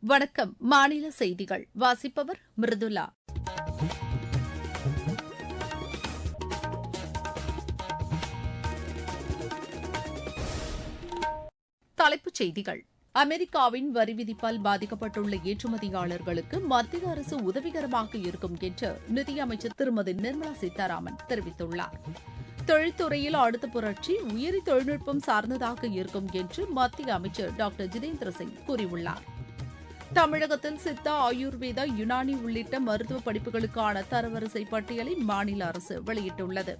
வணக்கம் மாநில செய்திகள் வாசிப்பவர் மிருதுலா தலைப்புச் செய்திகள் அமெரிக்காவின் வரி விதிப்பால் பாதிக்கப்பட்டுள்ள ஏற்றுமதியாளர்களுக்கு மத்திய அரசு உதவிகரமாக இருக்கும் என்று நிதியமைச்சர் திருமதி நிர்மலா சீதாராமன் தெரிவித்துள்ளார் தொழில்துறையில் அடுத்த புரட்சி உயிரி தொழில்நுட்பம் சார்ந்ததாக இருக்கும் என்று மத்திய அமைச்சர் டாக்டர் ஜிதேந்திர சிங் கூறியுள்ளார் தமிழகத்தில் சித்தா ஆயுர்வேதா யுனானி உள்ளிட்ட மருத்துவ படிப்புகளுக்கான தரவரிசை பட்டியலை மாநில அரசு வெளியிட்டுள்ளது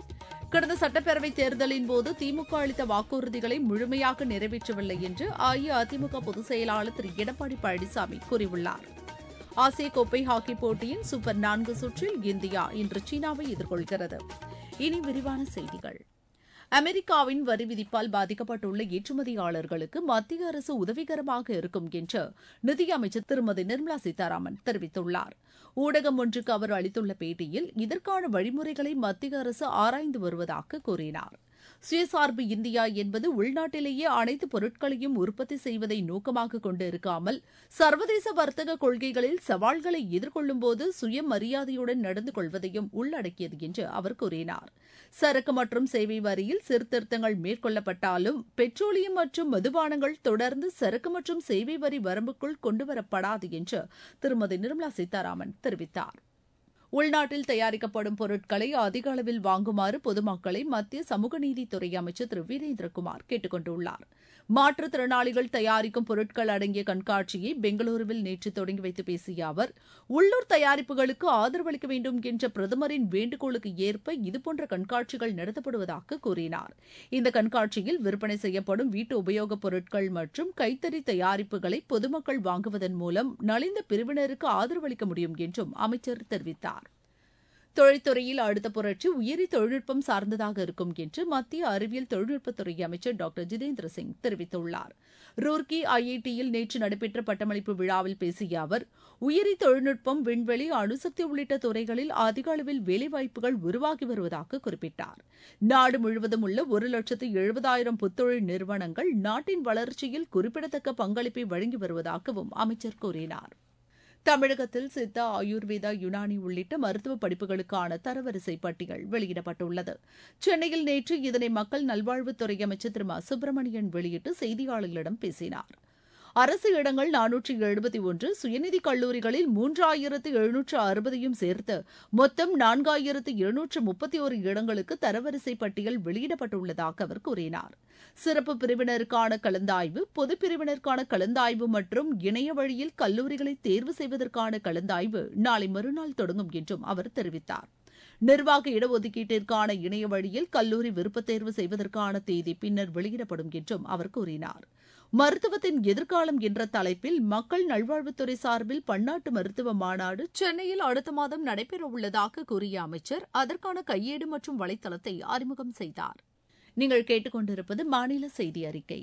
கடந்த சட்டப்பேரவைத் தேர்தலின் போது திமுக அளித்த வாக்குறுதிகளை முழுமையாக நிறைவேற்றவில்லை என்று அஇஅதிமுக பொதுச் செயலாளர் திரு எடப்பாடி பழனிசாமி கூறியுள்ளார் ஆசிய கோப்பை ஹாக்கி போட்டியின் சூப்பர் நான்கு சுற்றில் இந்தியா இன்று சீனாவை எதிர்கொள்கிறது இனி விரிவான செய்திகள் அமெரிக்காவின் வரி விதிப்பால் பாதிக்கப்பட்டுள்ள ஏற்றுமதியாளர்களுக்கு மத்திய அரசு உதவிகரமாக இருக்கும் என்று நிதியமைச்சர் திருமதி நிர்மலா சீதாராமன் தெரிவித்துள்ளார் ஊடகம் ஒன்றுக்கு அவர் அளித்துள்ள பேட்டியில் இதற்கான வழிமுறைகளை மத்திய அரசு ஆராய்ந்து வருவதாக கூறினார் சுயசார்பு இந்தியா என்பது உள்நாட்டிலேயே அனைத்து பொருட்களையும் உற்பத்தி செய்வதை நோக்கமாக கொண்டு இருக்காமல் சர்வதேச வர்த்தக கொள்கைகளில் சவால்களை எதிர்கொள்ளும்போது சுயமரியாதையுடன் நடந்து கொள்வதையும் உள்ளடக்கியது என்று அவர் கூறினார் சரக்கு மற்றும் சேவை வரியில் சீர்திருத்தங்கள் மேற்கொள்ளப்பட்டாலும் பெட்ரோலியம் மற்றும் மதுபானங்கள் தொடர்ந்து சரக்கு மற்றும் சேவை வரி வரம்புக்குள் கொண்டுவரப்படாது என்று திருமதி நிர்மலா சீதாராமன் தெரிவித்தார் உள்நாட்டில் தயாரிக்கப்படும் பொருட்களை அதிக அளவில் வாங்குமாறு பொதுமக்களை மத்திய சமூக நீதித்துறை அமைச்சர் திரு வீரேந்திரகுமார் கேட்டுக் கொண்டுள்ளார் மாற்றுத்திறனாளிகள் தயாரிக்கும் பொருட்கள் அடங்கிய கண்காட்சியை பெங்களூருவில் நேற்று தொடங்கி வைத்து பேசிய அவர் உள்ளூர் தயாரிப்புகளுக்கு ஆதரவளிக்க வேண்டும் என்ற பிரதமரின் வேண்டுகோளுக்கு ஏற்ப இதுபோன்ற கண்காட்சிகள் நடத்தப்படுவதாக கூறினார் இந்த கண்காட்சியில் விற்பனை செய்யப்படும் வீட்டு உபயோகப் பொருட்கள் மற்றும் கைத்தறி தயாரிப்புகளை பொதுமக்கள் வாங்குவதன் மூலம் நலிந்த பிரிவினருக்கு ஆதரவளிக்க முடியும் என்றும் அமைச்சர் தெரிவித்தார் தொழில்துறையில் அடுத்த புரட்சி உயிரி தொழில்நுட்பம் சார்ந்ததாக இருக்கும் என்று மத்திய அறிவியல் தொழில்நுட்பத்துறை அமைச்சர் டாக்டர் ஜிதேந்திர சிங் தெரிவித்துள்ளார் ரூர்கி ஐஐடியில் நேற்று நடைபெற்ற பட்டமளிப்பு விழாவில் பேசிய அவர் உயிரி தொழில்நுட்பம் விண்வெளி அணுசக்தி உள்ளிட்ட துறைகளில் அதிக அளவில் வேலைவாய்ப்புகள் உருவாகி வருவதாக குறிப்பிட்டார் நாடு முழுவதும் உள்ள ஒரு லட்சத்து எழுபதாயிரம் புத்தொழில் நிறுவனங்கள் நாட்டின் வளர்ச்சியில் குறிப்பிடத்தக்க பங்களிப்பை வழங்கி வருவதாகவும் அமைச்சர் கூறினார் தமிழகத்தில் சித்தா ஆயுர்வேதா யுனானி உள்ளிட்ட மருத்துவ படிப்புகளுக்கான தரவரிசை பட்டியல் வெளியிடப்பட்டுள்ளது சென்னையில் நேற்று இதனை மக்கள் நல்வாழ்வுத்துறை அமைச்சர் திரு மா சுப்பிரமணியன் வெளியிட்டு செய்தியாளர்களிடம் பேசினார் அரசு இடங்கள் நானூற்றி எழுபத்தி ஒன்று சுயநிதி கல்லூரிகளில் மூன்றாயிரத்து எழுநூற்று அறுபதையும் சேர்த்து மொத்தம் நான்காயிரத்து எழுநூற்று முப்பத்தி ஒரு இடங்களுக்கு தரவரிசை பட்டியல் வெளியிடப்பட்டுள்ளதாக அவர் கூறினார் சிறப்பு பிரிவினருக்கான கலந்தாய்வு பொது பிரிவினருக்கான கலந்தாய்வு மற்றும் இணைய வழியில் கல்லூரிகளை தேர்வு செய்வதற்கான கலந்தாய்வு நாளை மறுநாள் தொடங்கும் என்றும் அவர் தெரிவித்தார் நிர்வாக இடஒதுக்கீட்டிற்கான இணைய வழியில் கல்லூரி விருப்பத் தேர்வு செய்வதற்கான தேதி பின்னர் வெளியிடப்படும் என்றும் அவர் கூறினார் மருத்துவத்தின் எதிர்காலம் என்ற தலைப்பில் மக்கள் நல்வாழ்வுத்துறை சார்பில் பன்னாட்டு மருத்துவ மாநாடு சென்னையில் அடுத்த மாதம் நடைபெறவுள்ளதாக கூறிய அமைச்சர் அதற்கான கையேடு மற்றும் வலைதளத்தை அறிமுகம் செய்தார் நீங்கள் கேட்டுக்கொண்டிருப்பது மாநில செய்தி அறிக்கை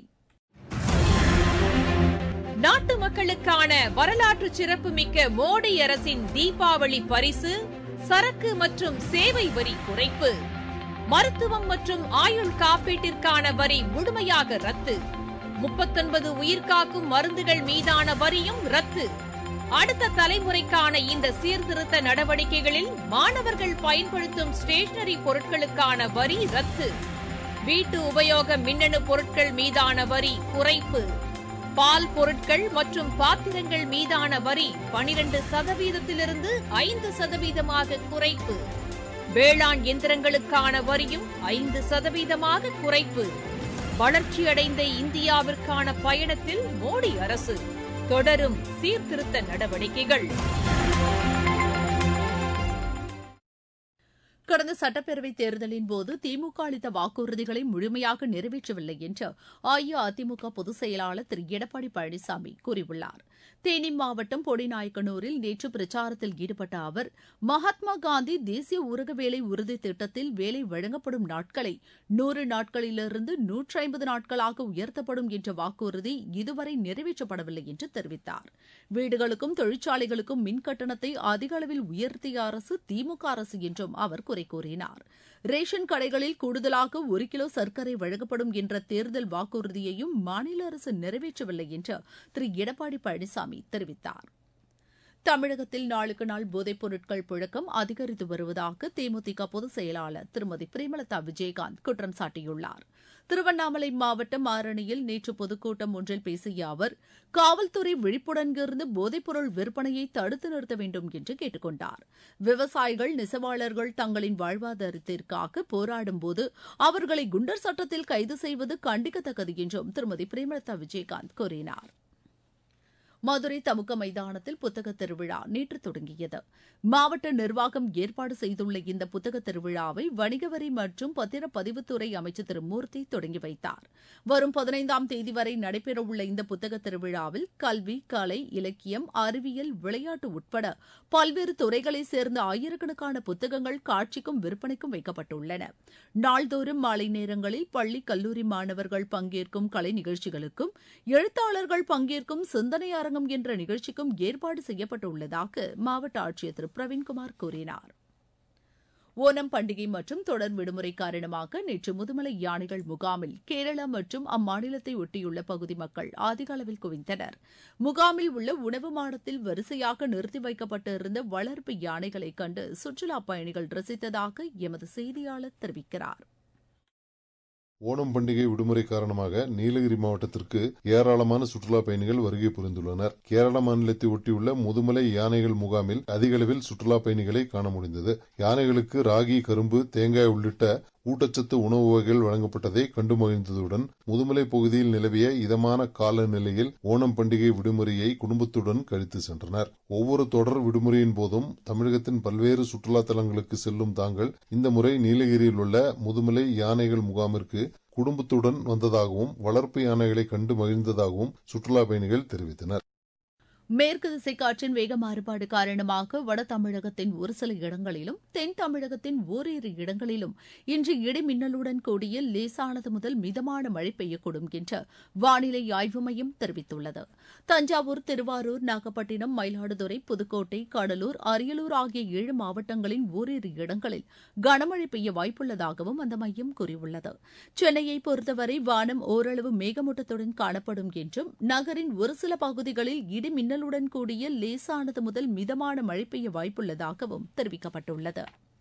நாட்டு மக்களுக்கான வரலாற்று சிறப்புமிக்க மோடி அரசின் தீபாவளி பரிசு சரக்கு மற்றும் சேவை வரி குறைப்பு மருத்துவம் மற்றும் ஆயுள் காப்பீட்டிற்கான வரி முழுமையாக ரத்து முப்பத்தொன்பது உயிர்காக்கும் மருந்துகள் மீதான வரியும் ரத்து அடுத்த தலைமுறைக்கான இந்த சீர்திருத்த நடவடிக்கைகளில் மாணவர்கள் பயன்படுத்தும் ஸ்டேஷனரி பொருட்களுக்கான வரி ரத்து வீட்டு உபயோக மின்னணு பொருட்கள் மீதான வரி குறைப்பு பால் பொருட்கள் மற்றும் பாத்திரங்கள் மீதான வரி பனிரெண்டு சதவீதத்திலிருந்து ஐந்து சதவீதமாக குறைப்பு வேளாண் எந்திரங்களுக்கான வரியும் ஐந்து சதவீதமாக குறைப்பு வளர்ச்சியடைந்த இந்தியாவிற்கான பயணத்தில் மோடி அரசு தொடரும் சீர்திருத்த நடவடிக்கைகள் கடந்த சட்டப்பேரவைத் தேர்தலின் போது திமுக அளித்த வாக்குறுதிகளை முழுமையாக நிறைவேற்றவில்லை என்று அஇஅதிமுக பொதுச் செயலாளர் திரு எடப்பாடி பழனிசாமி கூறியுள்ளார் தேனி மாவட்டம் பொடிநாயக்கனூரில் நேற்று பிரச்சாரத்தில் ஈடுபட்ட அவர் மகாத்மா காந்தி தேசிய ஊரக வேலை உறுதி திட்டத்தில் வேலை வழங்கப்படும் நாட்களை நூறு நாட்களிலிருந்து நூற்றி ஐம்பது நாட்களாக உயர்த்தப்படும் என்ற வாக்குறுதி இதுவரை நிறைவேற்றப்படவில்லை என்று தெரிவித்தார் வீடுகளுக்கும் தொழிற்சாலைகளுக்கும் மின் கட்டணத்தை அதிக அளவில் உயர்த்திய அரசு திமுக அரசு என்றும் அவர் குறை கூறினார் ரேஷன் கடைகளில் கூடுதலாக ஒரு கிலோ சர்க்கரை வழங்கப்படும் என்ற தேர்தல் வாக்குறுதியையும் மாநில அரசு நிறைவேற்றவில்லை என்று திரு எடப்பாடி பழனிசாமி ராமசாமி தெரிவித்தார் தமிழகத்தில் நாளுக்கு நாள் போதைப் பொருட்கள் புழக்கம் அதிகரித்து வருவதாக தேமுதிக பொதுச் செயலாளர் திருமதி பிரேமலதா விஜயகாந்த் குற்றம் சாட்டியுள்ளார் திருவண்ணாமலை மாவட்டம் ஆரணியில் நேற்று பொதுக்கூட்டம் ஒன்றில் பேசிய அவர் காவல்துறை விழிப்புடன் இருந்து போதைப்பொருள் விற்பனையை தடுத்து நிறுத்த வேண்டும் என்று கேட்டுக் கொண்டார் விவசாயிகள் நெசவாளர்கள் தங்களின் வாழ்வாதாரத்திற்காக போராடும்போது அவர்களை குண்டர் சட்டத்தில் கைது செய்வது கண்டிக்கத்தக்கது என்றும் திருமதி பிரேமலதா விஜயகாந்த் கூறினார் மதுரை தமுக்க மைதானத்தில் புத்தக திருவிழா நேற்று தொடங்கியது மாவட்ட நிர்வாகம் ஏற்பாடு செய்துள்ள இந்த புத்தக திருவிழாவை வணிக வரி மற்றும் பத்திரப்பதிவுத்துறை அமைச்சர் திரு மூர்த்தி தொடங்கி வைத்தார் வரும் பதினைந்தாம் தேதி வரை நடைபெறவுள்ள இந்த புத்தக திருவிழாவில் கல்வி கலை இலக்கியம் அறிவியல் விளையாட்டு உட்பட பல்வேறு துறைகளைச் சேர்ந்த ஆயிரக்கணக்கான புத்தகங்கள் காட்சிக்கும் விற்பனைக்கும் வைக்கப்பட்டுள்ளன நாள்தோறும் மாலை நேரங்களில் பள்ளி கல்லூரி மாணவர்கள் பங்கேற்கும் கலை நிகழ்ச்சிகளுக்கும் எழுத்தாளர்கள் பங்கேற்கும் சிந்தனை அரங்கம் என்ற நிகழ்ச்சிக்கும் ஏற்பாடு செய்யப்பட்டுள்ளதாக மாவட்ட ஆட்சியர் திரு பிரவீன்குமார் கூறினார் ஓணம் பண்டிகை மற்றும் தொடர் விடுமுறை காரணமாக நேற்று முதுமலை யானைகள் முகாமில் கேரளா மற்றும் அம்மாநிலத்தை ஒட்டியுள்ள பகுதி மக்கள் அதிக அளவில் குவிந்தனர் முகாமில் உள்ள உணவு மாடத்தில் வரிசையாக நிறுத்தி வைக்கப்பட்டிருந்த வளர்ப்பு யானைகளை கண்டு சுற்றுலாப் பயணிகள் ரசித்ததாக எமது செய்தியாளர் தெரிவிக்கிறார் ஓணம் பண்டிகை விடுமுறை காரணமாக நீலகிரி மாவட்டத்திற்கு ஏராளமான சுற்றுலா பயணிகள் வருகை புரிந்துள்ளனர் கேரள மாநிலத்தை ஒட்டியுள்ள முதுமலை யானைகள் முகாமில் அதிக அளவில் சுற்றுலா பயணிகளை காண முடிந்தது யானைகளுக்கு ராகி கரும்பு தேங்காய் உள்ளிட்ட ஊட்டச்சத்து உணவு வகைகள் வழங்கப்பட்டதை கண்டு மகிழ்ந்ததுடன் முதுமலை பகுதியில் நிலவிய இதமான காலநிலையில் ஓணம் பண்டிகை விடுமுறையை குடும்பத்துடன் கழித்து சென்றனர் ஒவ்வொரு தொடர் விடுமுறையின் போதும் தமிழகத்தின் பல்வேறு சுற்றுலா தலங்களுக்கு செல்லும் தாங்கள் இந்த முறை நீலகிரியில் உள்ள முதுமலை யானைகள் முகாமிற்கு குடும்பத்துடன் வந்ததாகவும் வளர்ப்பு யானைகளை கண்டு மகிழ்ந்ததாகவும் சுற்றுலா பயணிகள் தெரிவித்தனர் மேற்கு திசை காற்றின் வேக மாறுபாடு காரணமாக வட தமிழகத்தின் ஒரு சில இடங்களிலும் தென் தமிழகத்தின் ஓரிரு இடங்களிலும் இன்று இடி மின்னலுடன் கூடிய லேசானது முதல் மிதமான மழை பெய்யக்கூடும் என்று வானிலை ஆய்வு மையம் தெரிவித்துள்ளது தஞ்சாவூர் திருவாரூர் நாகப்பட்டினம் மயிலாடுதுறை புதுக்கோட்டை கடலூர் அரியலூர் ஆகிய ஏழு மாவட்டங்களின் ஓரிரு இடங்களில் கனமழை பெய்ய வாய்ப்புள்ளதாகவும் அந்த மையம் கூறியுள்ளது சென்னையை பொறுத்தவரை வானம் ஓரளவு மேகமூட்டத்துடன் காணப்படும் என்றும் நகரின் ஒரு சில பகுதிகளில் இடி மின்னலுடன் கூடிய லேசானது முதல் மிதமான மழை பெய்ய வாய்ப்புள்ளதாகவும் தெரிவிக்கப்பட்டுள்ளது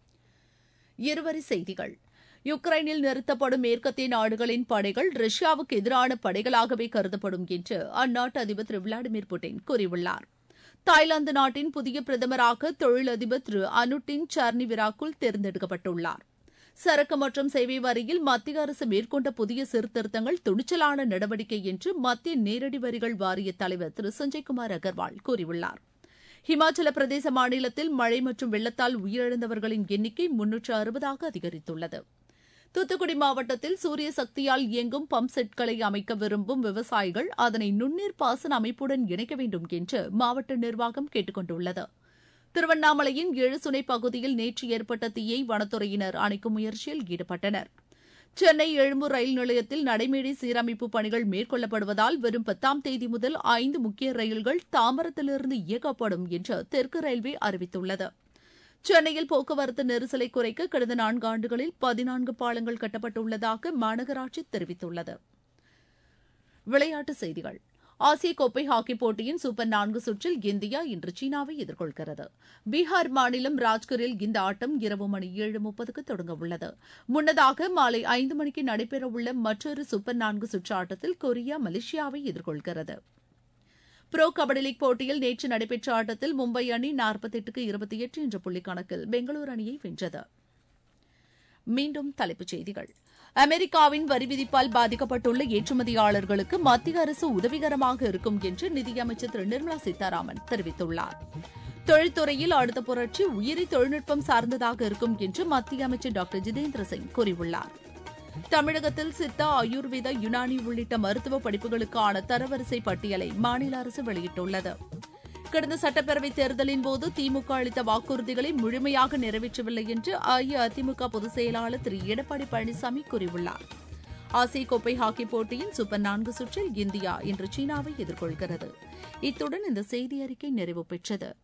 இருவரி செய்திகள் யுக்ரைனில் நிறுத்தப்படும் மேற்கத்திய நாடுகளின் படைகள் ரஷ்யாவுக்கு எதிரான படைகளாகவே கருதப்படும் என்று அந்நாட்டு அதிபர் திரு விளாடிமிர் புட்டின் கூறியுள்ளார் தாய்லாந்து நாட்டின் புதிய பிரதமராக தொழிலதிபர் திரு அனுட்டின் சார்னி விராக்குல் தேர்ந்தெடுக்கப்பட்டுள்ளார் சரக்கு மற்றும் சேவை வரியில் மத்திய அரசு மேற்கொண்ட புதிய சீர்திருத்தங்கள் துணிச்சலான நடவடிக்கை என்று மத்திய நேரடி வரிகள் வாரிய தலைவர் திரு சஞ்சய்குமார் அகர்வால் கூறியுள்ளார் ஹிமாச்சல பிரதேச மாநிலத்தில் மழை மற்றும் வெள்ளத்தால் உயிரிழந்தவர்களின் எண்ணிக்கை முன்னூற்று அறுபதாக அதிகரித்துள்ளது தூத்துக்குடி மாவட்டத்தில் சூரிய சக்தியால் இயங்கும் பம்ப் செட்களை அமைக்க விரும்பும் விவசாயிகள் அதனை நுண்ணீர் பாசன அமைப்புடன் இணைக்க வேண்டும் என்று மாவட்ட நிர்வாகம் கேட்டுக் கொண்டுள்ளது திருவண்ணாமலையின் எழுசுனை பகுதியில் நேற்று ஏற்பட்ட தீயை வனத்துறையினர் அணைக்கும் முயற்சியில் ஈடுபட்டனர் சென்னை எழும்பூர் ரயில் நிலையத்தில் நடைமேடை சீரமைப்பு பணிகள் மேற்கொள்ளப்படுவதால் வரும் பத்தாம் தேதி முதல் ஐந்து முக்கிய ரயில்கள் தாம்பரத்திலிருந்து இயக்கப்படும் என்று தெற்கு ரயில்வே அறிவித்துள்ளது சென்னையில் போக்குவரத்து நெரிசலை குறைக்க கடந்த நான்கு ஆண்டுகளில் பதினான்கு பாலங்கள் கட்டப்பட்டுள்ளதாக மாநகராட்சி தெரிவித்துள்ளது விளையாட்டுச் செய்திகள் ஆசிய கோப்பை ஹாக்கி போட்டியின் சூப்பர் நான்கு சுற்றில் இந்தியா இன்று சீனாவை எதிர்கொள்கிறது பீகார் மாநிலம் ராஜ்கரில் இந்த ஆட்டம் இரவு மணி ஏழு முப்பதுக்கு தொடங்க உள்ளது முன்னதாக மாலை ஐந்து மணிக்கு நடைபெறவுள்ள மற்றொரு சூப்பர் நான்கு சுற்று ஆட்டத்தில் கொரியா மலேசியாவை எதிர்கொள்கிறது புரோ கபடி லீக் போட்டியில் நேற்று நடைபெற்ற ஆட்டத்தில் மும்பை அணி நாற்பத்தி எட்டுக்கு இருபத்தி எட்டு என்ற புள்ளிக் கணக்கில் பெங்களூரு அணியை வென்றது மீண்டும் தலைப்புச் செய்திகள் அமெரிக்காவின் வரி விதிப்பால் பாதிக்கப்பட்டுள்ள ஏற்றுமதியாளர்களுக்கு மத்திய அரசு உதவிகரமாக இருக்கும் என்று நிதியமைச்சர் திரு நிர்மலா சீதாராமன் தெரிவித்துள்ளார் தொழில்துறையில் அடுத்த புரட்சி உயிரி தொழில்நுட்பம் சார்ந்ததாக இருக்கும் என்று மத்திய அமைச்சர் டாக்டர் ஜிதேந்திர சிங் கூறியுள்ளார் தமிழகத்தில் சித்தா ஆயுர்வேதா யுனானி உள்ளிட்ட மருத்துவ படிப்புகளுக்கான தரவரிசை பட்டியலை மாநில அரசு வெளியிட்டுள்ளது கடந்த சட்டப்பேரவைத் தேர்தலின் போது திமுக அளித்த வாக்குறுதிகளை முழுமையாக நிறைவேற்றவில்லை என்று அஇஅதிமுக பொதுச் செயலாளர் திரு எடப்பாடி பழனிசாமி கூறியுள்ளார் ஆசிய கோப்பை ஹாக்கி போட்டியின் சூப்பர் நான்கு சுற்றில் இந்தியா இன்று சீனாவை எதிர்கொள்கிறது இத்துடன் இந்த செய்தி அறிக்கை நிறைவு பெற்றது